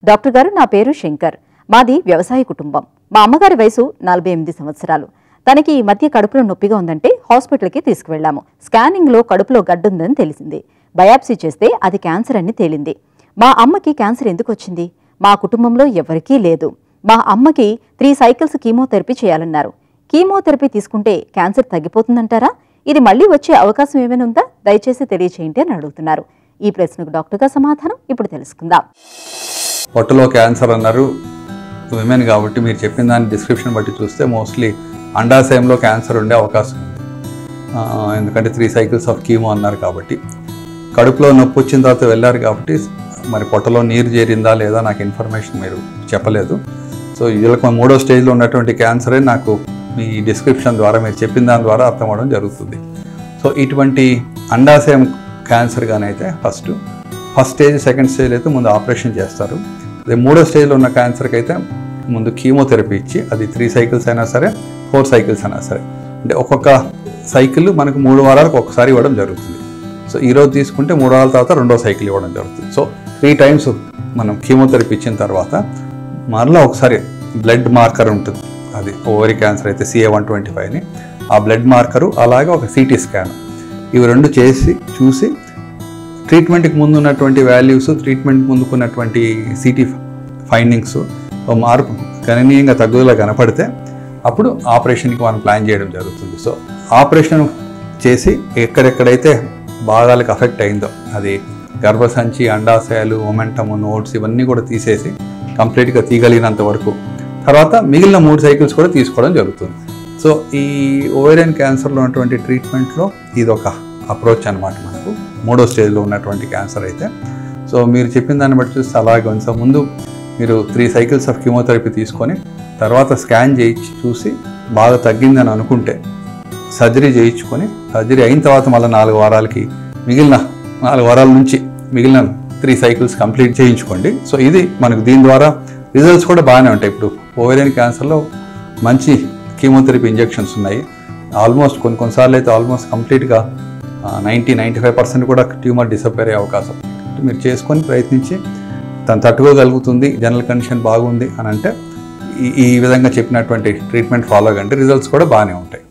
doctor గారు నా పేరు శంకర్ మాది వ్యవసాయ కుటుంబం మా అమ్మగారి వయసు నలభై ఎనిమిది సంవత్సరాలు తనకి ఈ మధ్య కడుపులో నొప్పిగా ఉందంటే హాస్పిటల్కి తీసుకువెళ్ళాము స్కానింగ్లో కడుపులో గడ్డుందని తెలిసింది బయాప్సీ చేస్తే అది క్యాన్సర్ అని తేలింది మా అమ్మకి క్యాన్సర్ ఎందుకు వచ్చింది మా కుటుంబంలో ఎవరికీ లేదు మా అమ్మకి త్రీ సైకిల్స్ కీమోథెరపీ చేయాలన్నారు కీమోథెరపీ తీసుకుంటే క్యాన్సర్ తగ్గిపోతుందంటారా ఇది మళ్ళీ వచ్చే అవకాశం ఏమైనా ఉందా దయచేసి తెలియచేయండి అని అడుగుతున్నారు ఈ ప్రశ్నకు డాక్టర్గా సమాధానం ఇప్పుడు తెలుసుకుందాం పొట్టలో క్యాన్సర్ అన్నారు విమెన్ కాబట్టి మీరు చెప్పిన దాని డిస్క్రిప్షన్ బట్టి చూస్తే మోస్ట్లీ అండాశయంలో క్యాన్సర్ ఉండే అవకాశం ఉంది ఆ, ఎందుకంటే త్రీ సైకిల్స్ ఆఫ్ కీమో అన్నారు కాబట్టి కడుపులో నొప్పి వచ్చిన తర్వాత వెళ్ళారు కాబట్టి మరి పొట్టలో నీరు చేరిందా లేదా నాకు ఇన్ఫర్మేషన్ మీరు చెప్పలేదు సో వీళ్ళకి మూడో స్టేజ్లో ఉన్నటువంటి క్యాన్సరే నాకు మీ డిస్క్రిప్షన్ ద్వారా మీరు చెప్పిన దాని ద్వారా అర్థం అవడం జరుగుతుంది సో ఇటువంటి అండాశయం క్యాన్సర్ అయితే first first stage second stage అయితే ముందు ఆపరేషన్ చేస్తారు అదే మూడో స్టేజ్లో ఉన్న క్యాన్సర్కి అయితే ముందు కీమోథెరపీ ఇచ్చి అది త్రీ సైకిల్స్ అయినా సరే ఫోర్ సైకిల్స్ అయినా సరే అంటే ఒక్కొక్క సైకిల్ మనకు మూడు వారాలకు ఒకసారి ఇవ్వడం జరుగుతుంది సో ఈరోజు తీసుకుంటే మూడు వారాల తర్వాత రెండో సైకిల్ ఇవ్వడం జరుగుతుంది సో త్రీ టైమ్స్ మనం కీమోథెరపీ ఇచ్చిన తర్వాత మరలా ఒకసారి బ్లడ్ మార్కర్ ఉంటుంది అది ఓవరీ క్యాన్సర్ అయితే సిఏ వన్ ట్వంటీ ఫైవ్ని ఆ బ్లడ్ మార్కరు అలాగే ఒక సిటీ స్కాన్ ఇవి రెండు చేసి చూసి ట్రీట్మెంట్కి ముందు ఉన్నటువంటి వాల్యూస్ ట్రీట్మెంట్ ముందుకున్నటువంటి సిటీ ఫైండింగ్స్ ఓ మార్పు గణనీయంగా తగ్గుదల కనపడితే అప్పుడు ఆపరేషన్కి మనం ప్లాన్ చేయడం జరుగుతుంది సో ఆపరేషన్ చేసి ఎక్కడెక్కడైతే భాగాలకు అఫెక్ట్ అయిందో అది గర్భసంచి అండాశయాలు మొమెంటము నోట్స్ ఇవన్నీ కూడా తీసేసి కంప్లీట్గా తీయగలిగినంత వరకు తర్వాత మిగిలిన మూడు సైకిల్స్ కూడా తీసుకోవడం జరుగుతుంది సో ఈ ఓవేరియన్ క్యాన్సర్లో ఉన్నటువంటి ట్రీట్మెంట్లో ఇది ఒక అప్రోచ్ అనమాట మనకు మూడో స్టేజ్లో ఉన్నటువంటి క్యాన్సర్ అయితే సో మీరు చెప్పిన దాన్ని బట్టి చూస్తే అలాగే ఉంది సో ముందు మీరు త్రీ సైకిల్స్ ఆఫ్ కీమోథెరపీ తీసుకొని తర్వాత స్కాన్ చేయించి చూసి బాగా తగ్గిందని అనుకుంటే సర్జరీ చేయించుకొని సర్జరీ అయిన తర్వాత మళ్ళీ నాలుగు వారాలకి మిగిలిన నాలుగు వారాల నుంచి మిగిలిన త్రీ సైకిల్స్ కంప్లీట్ చేయించుకోండి సో ఇది మనకు దీని ద్వారా రిజల్ట్స్ కూడా బాగానే ఉంటాయి ఇప్పుడు ఓవేరియన్ క్యాన్సర్లో మంచి కీమోథెరపీ ఇంజెక్షన్స్ ఉన్నాయి ఆల్మోస్ట్ కొన్ని కొన్నిసార్లు అయితే ఆల్మోస్ట్ కంప్లీట్గా నైంటీ నైంటీ ఫైవ్ పర్సెంట్ కూడా ట్యూమర్ డిసప్పేర్ అయ్యే అవకాశం మీరు చేసుకొని ప్రయత్నించి తను తట్టుకోగలుగుతుంది జనరల్ కండిషన్ బాగుంది అని అంటే ఈ ఈ విధంగా చెప్పినటువంటి ట్రీట్మెంట్ ఫాలో కంటే రిజల్ట్స్ కూడా బాగానే ఉంటాయి